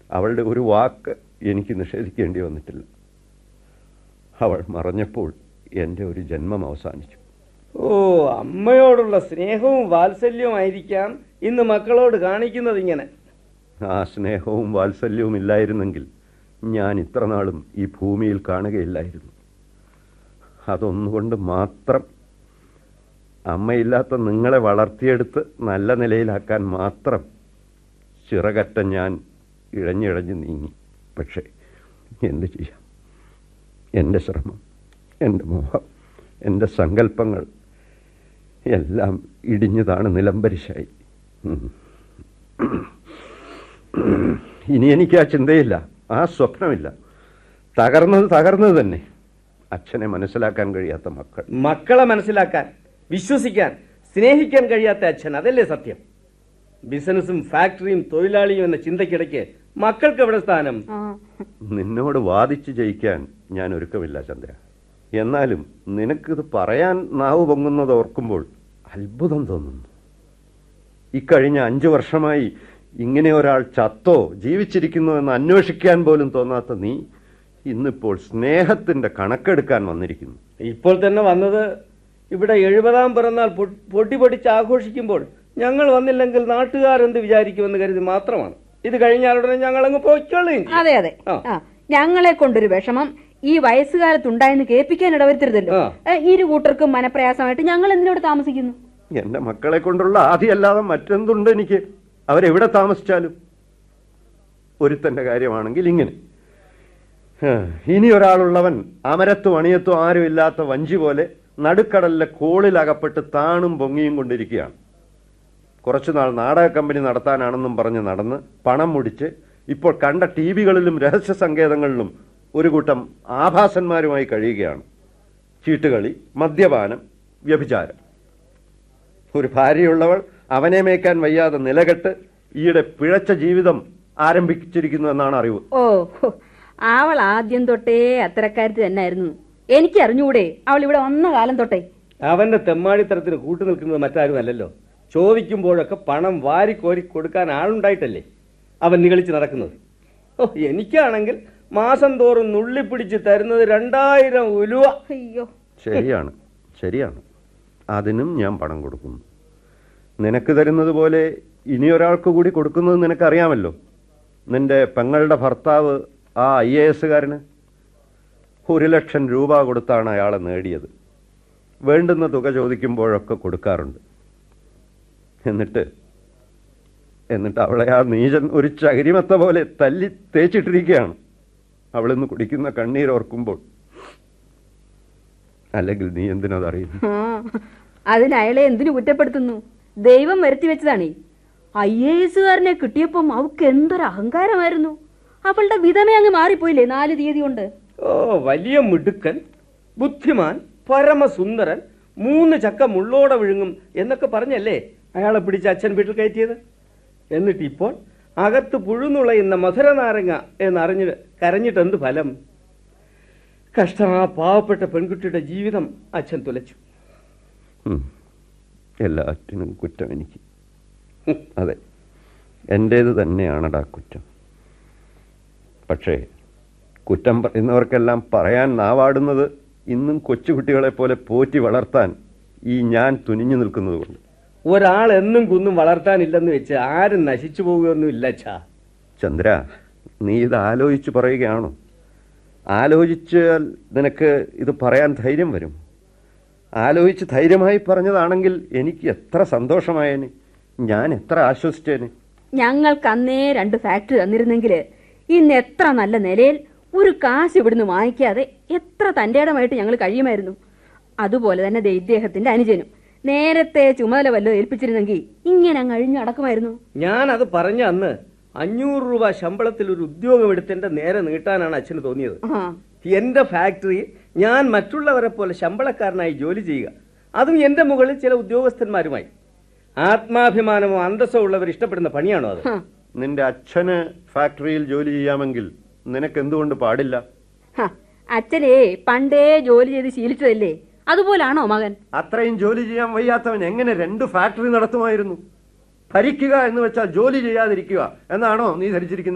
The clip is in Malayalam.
അവളുടെ ഒരു വാക്ക് എനിക്ക് നിഷേധിക്കേണ്ടി വന്നിട്ടില്ല അവൾ മറഞ്ഞപ്പോൾ എൻ്റെ ഒരു ജന്മം അവസാനിച്ചു ഓ അമ്മയോടുള്ള സ്നേഹവും വാത്സല്യവും ആയിരിക്കാം ഇന്ന് മക്കളോട് കാണിക്കുന്നത് ഇങ്ങനെ ആ സ്നേഹവും വാത്സല്യവും ഇല്ലായിരുന്നെങ്കിൽ ഞാൻ ഇത്ര നാളും ഈ ഭൂമിയിൽ കാണുകയില്ലായിരുന്നു അതൊന്നുകൊണ്ട് മാത്രം അമ്മയില്ലാത്ത നിങ്ങളെ വളർത്തിയെടുത്ത് നല്ല നിലയിലാക്കാൻ മാത്രം ചിറകറ്റ ഞാൻ ഇഴഞ്ഞിഴഞ്ഞ് നീങ്ങി പക്ഷേ എന്ത് ചെയ്യാം എൻ്റെ ശ്രമം എൻ്റെ മോഹം എൻ്റെ സങ്കല്പങ്ങൾ എല്ലാം ഇടിഞ്ഞതാണ് നിലംപരിശായി ഉം. ഇനി എനിക്ക് ആ ചിന്തയില്ല ആ സ്വപ്നമില്ല തകർന്നത് തകർന്നത് തന്നെ അച്ഛനെ മനസ്സിലാക്കാൻ കഴിയാത്ത മക്കൾ മക്കളെ മനസ്സിലാക്കാൻ വിശ്വസിക്കാൻ സ്നേഹിക്കാൻ കഴിയാത്ത അച്ഛൻ അതല്ലേ സത്യം ബിസിനസ്സും ഫാക്ടറിയും തൊഴിലാളിയും എന്ന ചിന്തയ്ക്കിടയ്ക്ക് മക്കൾക്ക് എവിടെ സ്ഥാനം ആ നിന്നോട് വാദിച്ച് ജയിക്കാൻ ഞാൻ ഒരുക്കമില്ല ചന്ദ്ര എന്നാലും നിനക്കിത് പറയാൻ നാവ് പൊങ്ങുന്നത് ഓർക്കുമ്പോൾ അത്ഭുതം തോന്നുന്നു ഇക്കഴിഞ്ഞ അഞ്ചു വർഷമായി ഇങ്ങനെ ഒരാൾ ചത്തോ ജീവിച്ചിരിക്കുന്നോ എന്ന് അന്വേഷിക്കാൻ പോലും തോന്നാത്ത നീ ഇന്നിപ്പോൾ സ്നേഹത്തിന്റെ കണക്കെടുക്കാൻ വന്നിരിക്കുന്നു ഇപ്പോൾ തന്നെ വന്നത് ഇവിടെ എഴുപതാം പിറന്നാൾ പൊ- പൊട്ടി പൊടിച്ച് ആഘോഷിക്കുമ്പോൾ ഞങ്ങൾ വന്നില്ലെങ്കിൽ നാട്ടുകാരെന്ത് വിചാരിക്കുമെന്ന് കരുതി മാത്രമാണ് ഇത് കഴിഞ്ഞാലുടനെ ഞങ്ങൾ അങ്ങ് പോയിക്കൊള്ളുകയും ചെയ്യും. അതെ അതെ ആ. ആ ഞങ്ങളെ കൊണ്ടൊരു വിഷമം ഈ വയസ്സുകാലത്തുണ്ടായെന്ന് കേൾപ്പിക്കാൻ ഇടവരുത്തരുതല്ലോ ആ. ഏ, ഇരു കൂട്ടർക്കും മനപ്രയാസമായിട്ട് ഞങ്ങൾ എന്തിനോട് താമസിക്കുന്നു എന്റെ മക്കളെ കൊണ്ടുള്ള ആദിയല്ലാതെ മറ്റെന്തുണ്ട് എനിക്ക് അവരെവിടെ താമസിച്ചാലും ഒരുത്തന്റെ കാര്യമാണെങ്കിൽ ഇങ്ങനെ ഹാ, ഇനി ഒരാളുള്ളവൻ അമരത്തും അണിയത്തും ആരും ഇല്ലാത്ത വഞ്ചി പോലെ നടുക്കടലിലെ കോളിലകപ്പെട്ട് താണും പൊങ്ങിയും കൊണ്ടിരിക്കുകയാണ് കുറച്ചുനാൾ നാടക കമ്പനി നടത്താനാണെന്നും പറഞ്ഞ് നടന്ന് പണം മുടിച്ച് ഇപ്പോൾ കണ്ട ടി വികളിലും രഹസ്യ സങ്കേതങ്ങളിലും ഒരു കൂട്ടം ആഭാസന്മാരുമായി കഴിയുകയാണ് ചീട്ടുകളി മദ്യപാനം വ്യഭിചാരം ഒരു ഭാര്യയുള്ളവൾ അവനെ മേയ്ക്കാൻ വയ്യാതെ നിലകെട്ട് ഈയിടെ പിഴച്ച ജീവിതം ആരംഭിച്ചിരിക്കുന്നു എന്നാണ് അറിവ് ഓ ഹോ, അവൾ ആദ്യം തൊട്ടേ അത്തരക്കാരത്തി തന്നെയായിരുന്നു എനിക്ക് അറിഞ്ഞുകൂടെ അവൾ ഇവിടെ വന്ന കാലം തൊട്ടേ അവന്റെ തെമ്മാടിത്തരത്തിന് കൂട്ടു നിൽക്കുന്നത് മറ്റാരുമല്ലല്ലോ ചോദിക്കുമ്പോഴൊക്കെ പണം വാരിക്കോരി കൊടുക്കാൻ ആളുണ്ടായിട്ടല്ലേ അവൻ നികളിച്ച് നടക്കുന്നത് ഓ എനിക്കാണെങ്കിൽ മാസം തോറും നുള്ളിപ്പിടിച്ച് തരുന്നത് രണ്ടായിരം ഉലുവ അയ്യോ ശരിയാണ് ശരിയാണ് അതിനും ഞാൻ പണം കൊടുക്കുന്നു നിനക്ക് തരുന്നത് പോലെ ഇനി ഒരാൾക്ക് കൂടി കൊടുക്കുന്നത് നിനക്കറിയാമല്ലോ നിന്റെ പെങ്ങളുടെ ഭർത്താവ് ആ ഐ എ എസുകാരന് ഒരു ലക്ഷം രൂപ കൊടുത്താണ് അയാളെ നേടിയത് വേണ്ടുന്ന തുക ചോദിക്കുമ്പോഴൊക്കെ കൊടുക്കാറുണ്ട് എന്നിട്ട് എന്നിട്ട് അവളെ ആ നീചൻ ഒരു ചകിരിമത്ത പോലെ തല്ലി തേച്ചിട്ടിരിക്കുകയാണ് അവളിന്ന് കുടിക്കുന്ന കണ്ണീരോർക്കുമ്പോൾ അല്ലെങ്കിൽ നീ എന്തിനതറിയുന്നു ആ അതിന് അയാളെ എന്തിനു കുറ്റപ്പെടുത്തുന്നു ദൈവം വരുത്തി വെച്ചതാണേ ഐ എ എസുകാരനെ കിട്ടിയപ്പം അവക്ക് എന്തൊരു അഹങ്കാരമായിരുന്നു അവളുടെ വിധമേ അങ്ങ് മാറിപ്പോയില്ലേ നാല് തീയതി കൊണ്ട് ഓ വലിയ മിടുക്കൻ ബുദ്ധിമാൻ പരമസുന്ദരൻ മൂന്ന് ചക്ക മുള്ളോടെ വിഴുങ്ങും എന്നൊക്കെ പറഞ്ഞല്ലേ അയാളെ പിടിച്ച് അച്ഛൻ വീട്ടിൽ കയറ്റിയത് എന്നിട്ട് ഇപ്പോൾ അകത്ത് പുഴുന്നുളയുന്ന മധുരനാരങ്ങ എന്നറിഞ്ഞ് കരഞ്ഞിട്ട് എന്ത് ഫലം കഷ്ടം ആ പാവപ്പെട്ട പെൺകുട്ടിയുടെ ജീവിതം അച്ഛൻ തുലച്ചു ഉം. എല്ലാറ്റിനും കുറ്റം എനിക്ക് അതെ എൻ്റേത് തന്നെയാണടാ കുറ്റം പക്ഷേ കുറ്റം പറയുന്നവർക്കെല്ലാം പറയാൻ നാവാടുന്നത് ഇന്നും കൊച്ചുകുട്ടികളെ പോലെ പോറ്റി വളർത്താൻ ഈ ഞാൻ തുനിഞ്ഞു നിൽക്കുന്നത് കൊണ്ട് ഒരാൾ എന്നും കുന്നും വളർത്താനില്ലെന്ന് വെച്ച് ആരും നശിച്ചു പോവുകയൊന്നുമില്ല അച്ഛാ ചന്ദ്ര നീ ഇത് ആലോചിച്ച് പറയുകയാണോ ആലോചിച്ചാൽ നിനക്ക് ഇത് പറയാൻ ധൈര്യം വരും ആലോചിച്ച് ധൈര്യമായി പറഞ്ഞതാണെങ്കിൽ എനിക്ക് എത്ര സന്തോഷമായേനെ ഞാൻ എത്ര ആശ്വസിച്ചേനെ ഞങ്ങൾക്ക് അന്നേ രണ്ട് ഫാക്ടറി തന്നിരുന്നെങ്കിൽ ഇന്ന് എത്ര നല്ല നിലയിൽ ഒരു കാശ് ഇവിടുന്ന് വാങ്ങിക്കാതെ എത്ര തൻ്റെടമായിട്ട് ഞങ്ങൾ കഴിയുമായിരുന്നു അതുപോലെ തന്നെ ദേ ഇദ്ദേഹത്തിന്റെ അനുജനും നേരത്തെ ചുമതല വല്ലതും ഏൽപ്പിച്ചിരുന്നെങ്കിൽ ഇങ്ങനെ അങ്ങ് അഴിഞ്ഞു നടക്കുമായിരുന്നു ഞാൻ അത് പറഞ്ഞ അന്ന് അഞ്ഞൂറ് രൂപ ശമ്പളത്തിൽ ഒരു ഉദ്യോഗം എടുത്തെന്റെ നേരെ നീട്ടാനാണ് അച്ഛന് തോന്നിയത് ആ എന്റെ ഫാക്ടറിയിൽ ഞാൻ മറ്റുള്ളവരെ പോലെ ശമ്പളക്കാരനായി ജോലി ചെയ്യുക അതും എന്റെ മുകളിൽ ചില ഉദ്യോഗസ്ഥന്മാരുമായി ആത്മാഭിമാനമോ അന്തസ്സോ ഉള്ളവർ ഇഷ്ടപ്പെടുന്ന പണിയാണോ അത് ഹ, നിന്റെ അച്ഛന് ഫാക്ടറിയിൽ ജോലി ചെയ്യാമെങ്കിൽ നിനക്ക് എന്തുകൊണ്ട് പാടില്ല ഹ, അച്ഛനെ പണ്ടേ ജോലി ചെയ്ത് ശീലിച്ചതല്ലേ അതുപോലാണോ മകൻ അത്രയും ജോലി ചെയ്യാൻ വയ്യാത്തവൻ എങ്ങനെ രണ്ട് ഫാക്ടറി നടത്തുമായിരുന്നു ഭരിക്കുക എന്ന് വെച്ചാൽ ജോലി ചെയ്യാതിരിക്കുക എന്നാണോ നീ ധരിച്ചിരിക്കുന്നത്